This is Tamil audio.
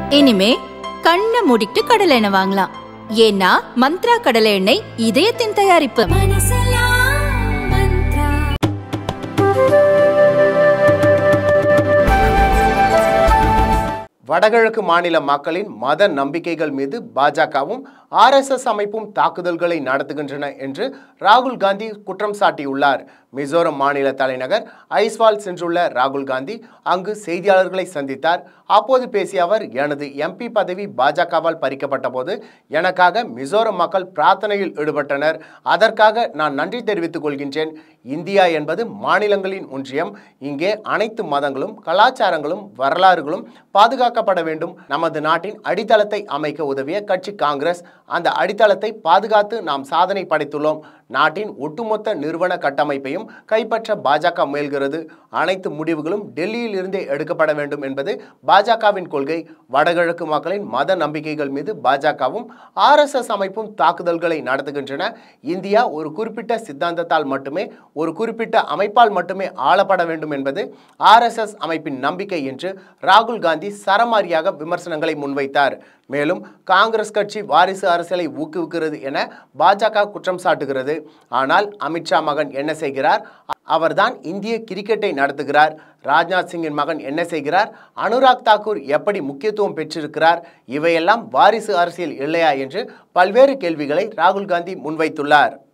இனிமே கண்ணை மூடிட்டு கடலை எண்ணெய் வாங்கலாம் ஏன்னா மந்த்ரா கடலை எண்ணெய் இதயத்தின் தயாரிப்பு வடகிழக்கு மாநில மக்களின் மத நம்பிக்கைகள் மீது பாஜகவும் ஆர்எஸ்எஸ் அமைப்பும் தாக்குதல்களை நடத்துகின்றன என்று ராகுல் காந்தி குற்றம் சாட்டியுள்ளார் மிசோரம் மாநில தலைநகர் ஐஸ்வால் சென்றுள்ள ராகுல் காந்தி அங்கு செய்தியாளர்களை சந்தித்தார் அப்போது பேசிய அவர் எனது எம்பி பதவி பாஜகவால் பறிக்கப்பட்ட போது எனக்காக மிசோரம் மக்கள் பிரார்த்தனையில் ஈடுபட்டனர் அதற்காக நான் நன்றி தெரிவித்துக் கொள்கின்றேன் இந்தியா என்பது மாநிலங்களின் ஒன்றியம் இங்கே அனைத்து மதங்களும் கலாச்சாரங்களும் வரலாறுகளும் பாதுகாக்கப்பட வேண்டும் நமது நாட்டின் அடித்தளத்தை அமைக்க உதவிய கட்சி காங்கிரஸ் அந்த அடித்தளத்தை பாதுகாத்து நாம் சாதனை படைத்துள்ளோம் நாட்டின் ஒட்டுமொத்த நிறுவன கட்டமைப்பையும் கைப்பற்ற பாஜக முயல்கிறது அனைத்து முடிவுகளும் டெல்லியில் இருந்தே எடுக்கப்பட வேண்டும் என்பது பாஜகவின் கொள்கை வடகிழக்கு மக்களின் மத நம்பிக்கைகள் மீது பாஜகவும் ஆர்எஸ்எஸ் அமைப்பும் தாக்குதல்களை நடத்துகின்றன இந்தியா ஒரு குறிப்பிட்ட சித்தாந்தத்தால் மட்டுமே ஒரு குறிப்பிட்ட அமைப்பால் மட்டுமே ஆளப்பட வேண்டும் என்பது ஆர்எஸ்எஸ் அமைப்பின் நம்பிக்கை என்று ராகுல் காந்தி சரமாரியாக விமர்சனங்களை முன்வைத்தார் மேலும் காங்கிரஸ் கட்சி வாரிசு அரசியலை ஊக்குவிக்கிறது என பாஜக குற்றம் சாட்டுகிறது ஆனால் அமித்ஷா மகன் என்ன செய்கிறார் அவர்தான் இந்திய கிரிக்கெட்டை நடத்துகிறார் ராஜ்நாத் சிங்கின் மகன் என்ன செய்கிறார் அனுராக் தாக்கூர் எப்படி முக்கியத்துவம் பெற்றிருக்கிறார் இவையெல்லாம் வாரிசு அரசியல் இல்லையா என்று பல்வேறு கேள்விகளை ராகுல் காந்தி முன்வைத்துள்ளார்